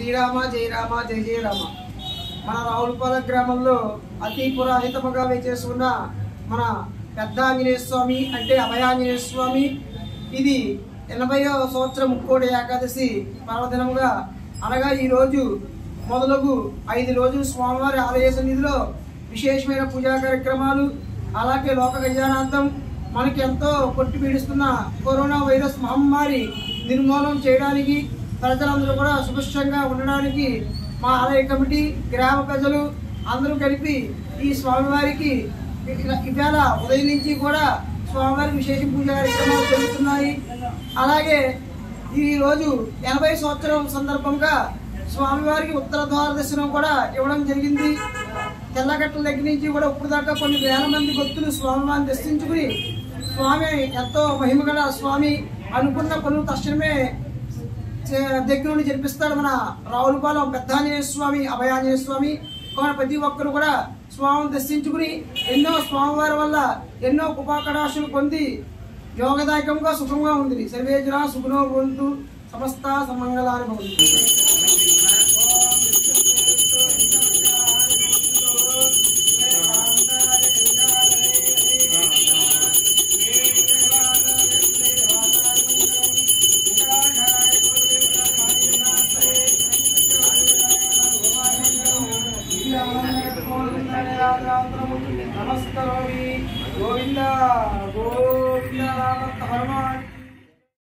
శ్రీరామ జయ రామ జయ జయ రామ మన రావులపాల గ్రామంలో అతి పురాహితముగా వేచేసుకున్న మన పెద్ద ఆంజనేయ స్వామి అంటే అభయాంజనేయ స్వామి ఇది ఎనభైవ సంవత్సరం ముక్కోటి ఏకాదశి పర్వదినముగా అనగా ఈ రోజు మొదలగు ఐదు రోజులు స్వామివారి ఆలయ సన్నిధిలో విశేషమైన పూజా కార్యక్రమాలు అలాగే లోక కళ్యాణార్థం మనకి ఎంతో కొట్టి పీడిస్తున్న కరోనా వైరస్ మహమ్మారి నిర్మూలన చేయడానికి ప్రజలందరూ కూడా సుభిక్షంగా ఉండడానికి మా ఆలయ కమిటీ గ్రామ ప్రజలు అందరూ కలిపి ఈ స్వామివారికి ఇ- ఇవాళ ఉదయం నుంచి కూడా స్వామివారికి విశేష పూజ కార్యక్రమాలు జరుగుతున్నాయి అలాగే ఈ రోజు ఎనభై సంవత్సరం సందర్భంగా స్వామివారికి ఉత్తర ద్వార దర్శనం కూడా ఇవ్వడం జరిగింది తెల్లగట్టల దగ్గర నుంచి కూడా ఇప్పుడు దాకా కొన్ని వేల మంది భక్తులు స్వామివారిని దర్శించుకుని స్వామి ఎంతో మహిమగల స్వామి అనుకున్న పనులు తక్షణమే చే- దగ్గర నుండి జరిపిస్తాడు మన రావులపాలెం పెద్దాంజనేయ స్వామి అభయాంజనేయ స్వామి కావున ప్రతి ఒక్కరు కూడా స్వామిని దర్శించుకుని ఎన్నో స్వామివారి వల్ల ఎన్నో కృపాకటాక్షలు పొంది యోగదాయకంగా సుఖంగా ఉంది సర్వేజన సుఖనో భవంతు సమస్త సమంగళాన్ని భవంతు నమస్కరోమి గోవింద గో